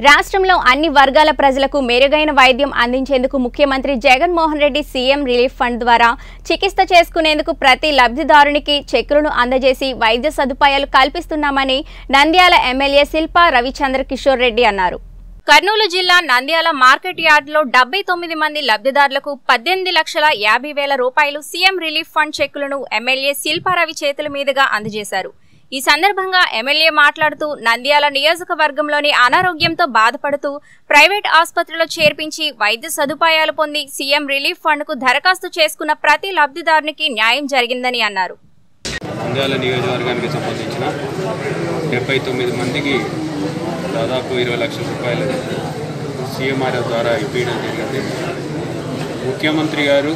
రాష్ట్రంలో అన్ని వర్గాల ప్రజలకు మెరుగైన వైద్యం అందించేందుకు ముఖ్యమంత్రి Jaganmohan Reddy CM relief fund ద్వారా చికిత్స చేసుకునేందుకు ప్రతి లబ్ధిదారునికి చెక్కులను అందజేసి వైద్య సదుపాయాలు కల్పిస్తున్నామని నంద్యాల ఎమ్మెల్యే శిల్పా రవిచంద్ర కిషోర్ రెడ్డి అన్నారు కర్నూలు జిల్లా నంద్యాల మార్కెట్ యార్డులో డెబ్బై తొమ్మిది మంది లబ్ధిదారులకు పద్దెనిమిది లక్షల యాభై వేల రూపాయలు సీఎం రిలీఫ్ ఫండ్ చెక్కులను ఎమ్మెల్యే శిల్పారవి చేతుల మీదుగా అందజేశారు ఈ సందర్భంగా ఎమ్మెల్యే మాట్లాడుతూ నంద్యాల నియోజకవర్గంలోని అనారోగ్యంతో బాధపడుతూ ప్రైవేట్ ఆసుపత్రిలో చేర్పించి వైద్య సదుపాయాలు పొంది సీఎం రిలీఫ్ ఫండ్కు దరఖాస్తు చేసుకున్న ప్రతి లబ్ధిదారునికి న్యాయం జరిగిందని అన్నారు నంద్యాల నియోజకవర్గానికి సంబంధించిన డెబ్బై తొమ్మిది మందికి దాదాపు ఇరవై లక్షల రూపాయలు సీఎంఆర్ఎఫ్ ద్వారా ఇప్పించడం జరిగింది ముఖ్యమంత్రి గారు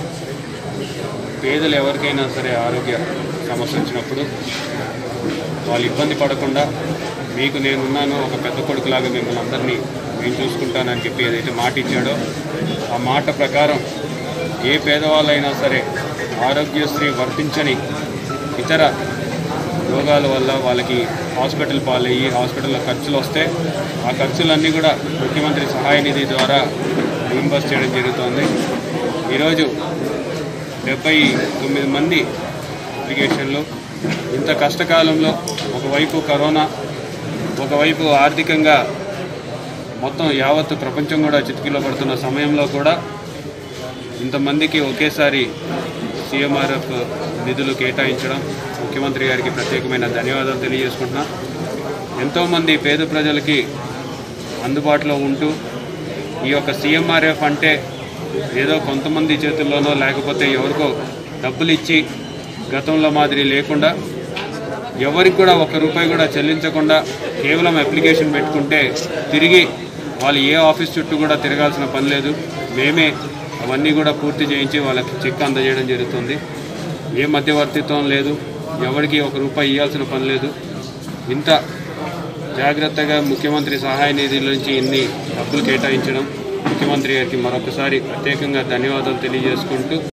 పేదలు ఎవరికైనా సరే ఆరోగ్య సమస్య వచ్చినప్పుడు వాళ్ళు ఇబ్బంది పడకుండా మీకు నేనున్నాను ఒక పెద్ద కొడుకులాగా మిమ్మల్ని అందరినీ నేను చూసుకుంటానని చెప్పి ఏదైతే మాట ఇచ్చాడో ఆ మాట ప్రకారం ఏ పేదవాళ్ళైనా సరే ఆరోగ్యశ్రీ వర్తించని ఇతర రోగాల వల్ల వాళ్ళకి హాస్పిటల్ పాలయ్యి హాస్పిటల్లో ఖర్చులు వస్తే ఆ ఖర్చులన్నీ కూడా ముఖ్యమంత్రి సహాయ నిధి ద్వారా రీంబర్స్ చేయడం జరుగుతోంది ఈరోజు డెబ్బై తొమ్మిది మంది అప్లికేషన్లు ఇంత కష్టకాలంలో ఒకవైపు కరోనా ఒకవైపు ఆర్థికంగా మొత్తం యావత్ ప్రపంచం కూడా చితికిలో పడుతున్న సమయంలో కూడా ఇంతమందికి ఒకేసారి సీఎంఆర్ఎఫ్ నిధులు కేటాయించడం ముఖ్యమంత్రి గారికి ప్రత్యేకమైన ధన్యవాదాలు తెలియజేసుకుంటున్నా ఎంతోమంది పేద ప్రజలకి అందుబాటులో ఉంటూ ఈ యొక్క సీఎంఆర్ఎఫ్ అంటే ఏదో కొంతమంది చేతుల్లోనో లేకపోతే ఎవరికో డబ్బులు ఇచ్చి గతంలో మాదిరి లేకుండా ఎవరికి కూడా ఒక్క రూపాయి కూడా చెల్లించకుండా కేవలం అప్లికేషన్ పెట్టుకుంటే తిరిగి వాళ్ళు ఏ ఆఫీస్ చుట్టూ కూడా తిరగాల్సిన పని లేదు మేమే అవన్నీ కూడా పూర్తి చేయించి వాళ్ళకి చెక్ అందజేయడం జరుగుతుంది ఏ మధ్యవర్తిత్వం లేదు ఎవరికి ఒక రూపాయి ఇవ్వాల్సిన పని లేదు ఇంత జాగ్రత్తగా ముఖ్యమంత్రి సహాయ నిధి నుంచి ఇన్ని డబ్బులు కేటాయించడం ముఖ్యమంత్రి గారికి మరొకసారి ప్రత్యేకంగా ధన్యవాదాలు తెలియజేసుకుంటూ